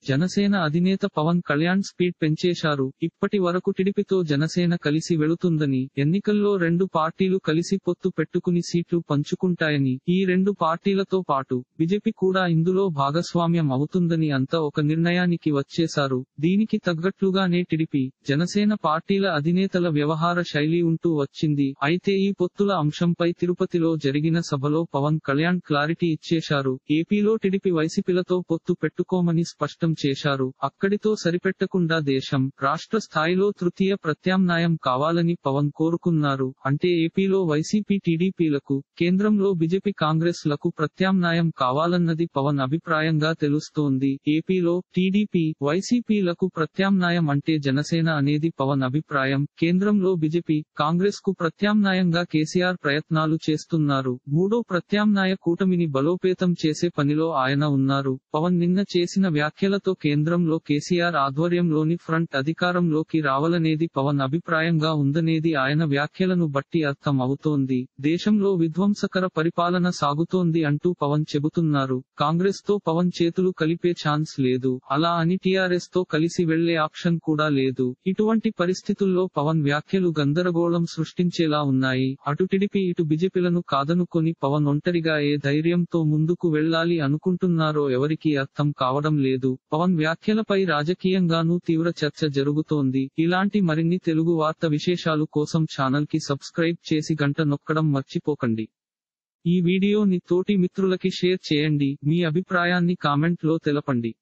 జనసేన అధినేత పవన్ కళ్యాణ్ స్పీడ్ పెంచేశారు ఇప్పటి వరకు టిడిపితో జనసేన కలిసి వెళుతుందని ఎన్నికల్లో రెండు పార్టీలు కలిసి పొత్తు పెట్టుకుని సీట్లు పంచుకుంటాయని ఈ రెండు పార్టీలతో పాటు బీజేపీ కూడా ఇందులో భాగస్వామ్యం అవుతుందని అంతా ఒక నిర్ణయానికి వచ్చేశారు దీనికి తగ్గట్లుగానే టిడిపి జనసేన పార్టీల అధినేతల వ్యవహార శైలి ఉంటూ వచ్చింది అయితే ఈ పొత్తుల అంశంపై తిరుపతిలో జరిగిన సభలో పవన్ కళ్యాణ్ క్లారిటీ ఇచ్చేశారు ఏపీలో టిడిపి వైసీపీలతో పొత్తు పెట్టుకోమని స్పష్టం చేశారు అక్కడితో సరిపెట్టకుండా దేశం రాష్ట్ర స్థాయిలో తృతీయ ప్రత్యామ్నాయం కావాలని పవన్ కోరుకున్నారు అంటే ఏపీలో వైసీపీ టీడీపీలకు కేంద్రంలో బీజేపీ కాంగ్రెస్ లకు ప్రత్యామ్నాయం కావాలన్నది పవన్ అభిప్రాయంగా తెలుస్తోంది ఏపీలో టీడీపీ వైసీపీలకు ప్రత్యామ్నాయం అంటే జనసేన అనేది పవన్ అభిప్రాయం కేంద్రంలో బీజేపీ కాంగ్రెస్ కు ప్రత్యామ్నాయంగా కేసీఆర్ ప్రయత్నాలు చేస్తున్నారు మూడో ప్రత్యామ్నాయ కూటమిని బలోపేతం చేసే పనిలో ఆయన ఉన్నారు పవన్ నిన్న చేసిన వ్యాఖ్యలతో కేంద్రంలో కేసీఆర్ ఆధ్వర్యంలోని ఫ్రంట్ అధికారంలోకి రావాలనేది పవన్ అభిప్రాయంగా ఉందనేది ఆయన వ్యాఖ్యలను బట్టి అర్థం అవుతోంది దేశంలో విధ్వంసకర పరిపాలన సాగుతోంది అంటూ పవన్ చెబుతున్నారు కాంగ్రెస్ తో పవన్ చేతులు కలిపే ఛాన్స్ లేదు అలా అని టీఆర్ఎస్ తో కలిసి వెళ్లే ఆప్షన్ కూడా లేదు ఇటువంటి పరిస్థితుల్లో పవన్ వ్యాఖ్యలు గందరగోళం సృష్టించేలా ఉన్నాయి అటు టిడిపి ఇటు బిజెపిలను కాదనుకొని పవన్ ఒంటరిగా ఏ ధైర్యంతో ముందుకు వెళ్లాలి అనుకుంటున్నారో ఎవరికీ అర్థం కావడం లేదు పవన్ వ్యాఖ్యలపై రాజకీయంగానూ తీవ్ర చర్చ జరుగుతోంది ఇలాంటి మరిన్ని తెలుగు వార్త విశేషాలు కోసం ఛానల్ కి సబ్స్క్రైబ్ చేసి గంట నొక్కడం మర్చిపోకండి ఈ వీడియోని తోటి మిత్రులకి షేర్ చేయండి మీ అభిప్రాయాన్ని కామెంట్ లో తెలపండి